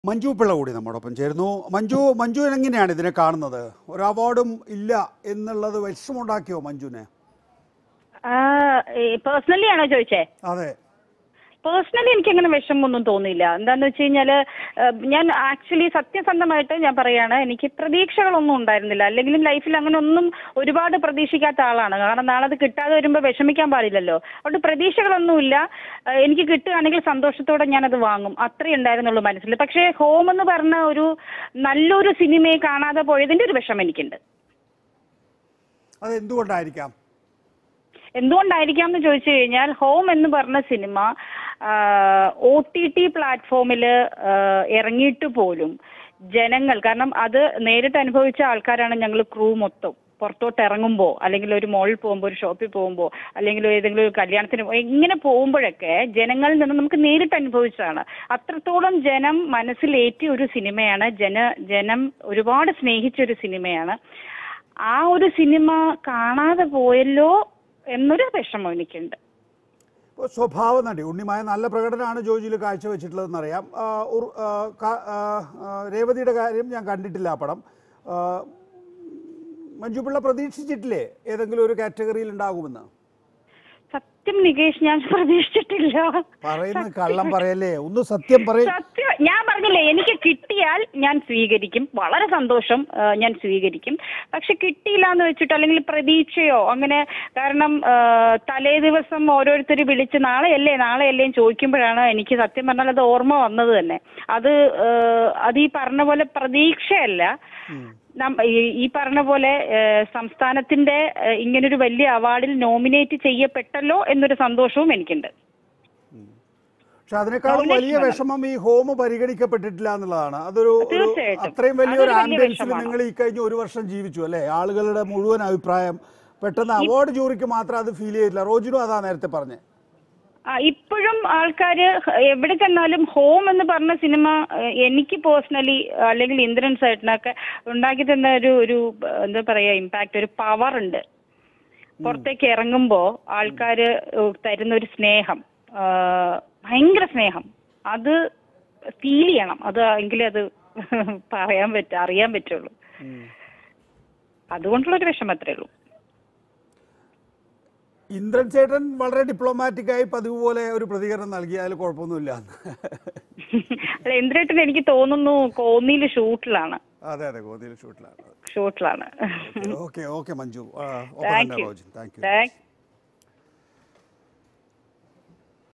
മഞ്ജു പിള്ള കൂടി നമ്മോടൊപ്പം ചേരുന്നു മഞ്ജു മഞ്ജു എങ്ങനെയാണ് ഇതിനെ കാണുന്നത് ഒരു അവാർഡും ഇല്ല എന്നുള്ളത് വിഷമുണ്ടാക്കിയോ മഞ്ജുവിനെ പേഴ്സണലി ആണോ ചോദിച്ചേ അതെ പേഴ്സണലി എനിക്ക് അങ്ങനെ വിഷമമൊന്നും തോന്നിയില്ല എന്താന്ന് വെച്ച് കഴിഞ്ഞാല് ഏഹ്, ഞാൻ ആക്ച്വലി സത്യസന്ധമായിട്ട് ഞാൻ പറയാണ് എനിക്ക് പ്രതീക്ഷകളൊന്നും ഉണ്ടായിരുന്നില്ല അല്ലെങ്കിലും ലൈഫിൽ അങ്ങനെ ഒന്നും ഒരുപാട് പ്രതീക്ഷിക്കാത്ത ആളാണ് കാരണം നാളെ അത് കിട്ടാതെ വരുമ്പോൾ വിഷമിക്കാൻ പാടില്ലല്ലോ അതുകൊണ്ട് പ്രതീക്ഷകളൊന്നുമില്ല ഏഹ്, എനിക്ക് കിട്ടുകയാണെങ്കിൽ സന്തോഷത്തോടെ ഞാനത് വാങ്ങും അത്രേ ഉണ്ടായിരുന്നുള്ളൂ മനസ്സിൽ പക്ഷേ ഹോം എന്ന് പറഞ്ഞ ഒരു നല്ലൊരു സിനിമയെ കാണാതെ പോയതിന്റെ ഒരു വിഷമം എനിക്കുണ്ട് അത് എന്തുകൊണ്ടായിരിക്കാം എന്തുകൊണ്ടായിരിക്കാം എന്ന് ചോദിച്ചു കഴിഞ്ഞാൽ ഹോം എന്ന് പറഞ്ഞ സിനിമ ഒ ടി ടി പ്ലാറ്റ്ഫോമിൽ ഇറങ്ങിയിട്ട് പോലും ജനങ്ങൾ കാരണം അത് നേരിട്ട് അനുഭവിച്ച ആൾക്കാരാണ് ഞങ്ങൾ ക്രൂ മൊത്തം പുറത്തോട്ട് ഇറങ്ങുമ്പോൾ അല്ലെങ്കിൽ ഒരു മോളിൽ പോകുമ്പോൾ ഒരു ഷോപ്പിൽ പോകുമ്പോൾ അല്ലെങ്കിൽ ഏതെങ്കിലും ഒരു കല്യാണത്തിന് പോ- ഇങ്ങനെ പോകുമ്പോഴൊക്കെ ജനങ്ങളിൽ നിന്ന് നമുക്ക് നേരിട്ട് അനുഭവിച്ചതാണ് അത്രത്തോളം ജനം മനസ്സിലേറ്റിയ ഒരു സിനിമയാണ് ജന ജനം ഒരുപാട് സ്നേഹിച്ച ഒരു സിനിമയാണ് ആ ഒരു സിനിമ കാണാതെ പോയല്ലോ എന്നൊരു വിഷമം എനിക്കുണ്ട് ഇപ്പോൾ സ്വഭാവ നടി ഉണ്ണിമായ നല്ല പ്രകടനമാണ് ജോജിയിൽ കാഴ്ചവെച്ചിട്ടുള്ളതെന്ന് അറിയാം ആ, ഉർ- ആ, ക- ആ, ആ, രേവതിയുടെ കാര്യം ഞാൻ കണ്ടിട്ടില്ല ആ പടം ആ, മഞ്ജു പിള്ള പ്രതീക്ഷിച്ചിട്ടില്ലേ ഏതെങ്കിലും ഒരു കാറ്റഗറിയിൽ ഉണ്ടാകുമെന്ന് സത്യം നികേഷ് ഞാൻ പ്രതീക്ഷിച്ചിട്ടില്ല പറയുന്നത് കള്ളം പറയല്ലേ ഒന്ന് സത്യം പറയ സത്യം ഞാൻ പറഞ്ഞില്ലേ എനിക്ക് കിട്ടിയാൽ ഞാൻ സ്വീകരിക്കും വളരെ സന്തോഷം ആ, ഞാൻ സ്വീകരിക്കും പക്ഷെ കിട്ടിയില്ല എന്ന് വെച്ചിട്ട് അല്ലെങ്കിൽ പ്രതീക്ഷയോ അങ്ങനെ കാരണം ആ, തലേ ദിവസം ഓരോരുത്തർ വിളിച്ച് നാളെയല്ലേ നാളെയല്ലേ എന്ന് ചോദിക്കുമ്പോഴാണ് എനിക്ക് സത്യം പറഞ്ഞാൽ അത് ഓർമ്മ വന്നത് തന്നെ അത് ആ, അത് ഈ പറഞ്ഞ പോലെ പ്രതീക്ഷയല്ല നം- ഈ- ഈ പറഞ്ഞ പോലെ ഏഹ്, സംസ്ഥാനത്തിന്റെ ഏഹ്, ഇങ്ങനൊരു വലിയ അവാർഡിൽ നോമിനേറ്റ് ചെയ്യപ്പെട്ടല്ലോ എന്നൊരു സന്തോഷവും എനിക്കുണ്ട് പക്ഷെ അതിനേക്കാളും വലിയ വിഷമം ഈ ഹോം പരിഗണിക്കപ്പെട്ടിട്ടില്ല എന്നുള്ളതാണ് അതൊരു ഒരു തീർച്ചയായിട്ടും. അത്രയും വലിയൊരു അതൊരു വലിയ ആംബിയൻസിൽ വിഷമാണ്. നിങ്ങൾ ഈ കഴിഞ്ഞ ഒരു വർഷം ജീവിച്ചു അല്ലേ ആളുകളുടെ മുഴുവൻ അഭിപ്രായം പെട്ടെന്ന് അവാർഡ് ജൂറിക്ക് മാത്രം അത് ഫീൽ ചെയ്തില്ല റോജിനും അതാ നേരത്തെ പറഞ്ഞത് ആ, ഇപ്പോഴും ആൾക്കാര് എവിടെ ചെന്നാലും ഹോം എന്ന് പറഞ്ഞ സിനിമ ഏഹ്, എനിക്ക് പേഴ്സണലി അല്ലെങ്കിൽ ഇന്ദ്രൻ സൈറ്റിനൊക്കെ ഉണ്ടാക്കി തന്ന ഒരു ഒരു ഏഹ്, എന്താ പറയാ ഇമ്പാക്ട് ഒരു പവർ ഉണ്ട് പുറത്തേക്ക് ഇറങ്ങുമ്പോ ആൾക്കാര് ഏഹ്, തരുന്ന ഒരു സ്നേഹം ആഹ്, ഭയങ്കര സ്നേഹം അത് ഫീൽ ചെയ്യണം അത് എങ്കിലേ അത് പറയാൻ പറ്റ അറിയാൻ പറ്റുള്ളൂ അതുകൊണ്ടുള്ള ഒരു വിഷമം അത്രേ ഉള്ളൂ ഇന്ദ്രൻ ചേട്ടൻ വളരെ ഡിപ്ലോമാറ്റിക് ആയി പതിവ് പോലെ ഒരു പ്രതികരണം നൽകി അതിൽ കുഴപ്പമൊന്നുമില്ല അല്ല ഇന്ദ്രേട്ടൻ എനിക്ക് തോന്നുന്നു കോന്നിയില് ഷൂട്ടിലാണ് അതെ അതെ ഗോതിയിൽ ഷൂട്ടിലാണ് ഷൂട്ടിലാണ് ഓക്കെ ഓക്കെ മഞ്ജു ആ, ഒപ്പം താങ്ക് തന്നെ you Rojin thank you thank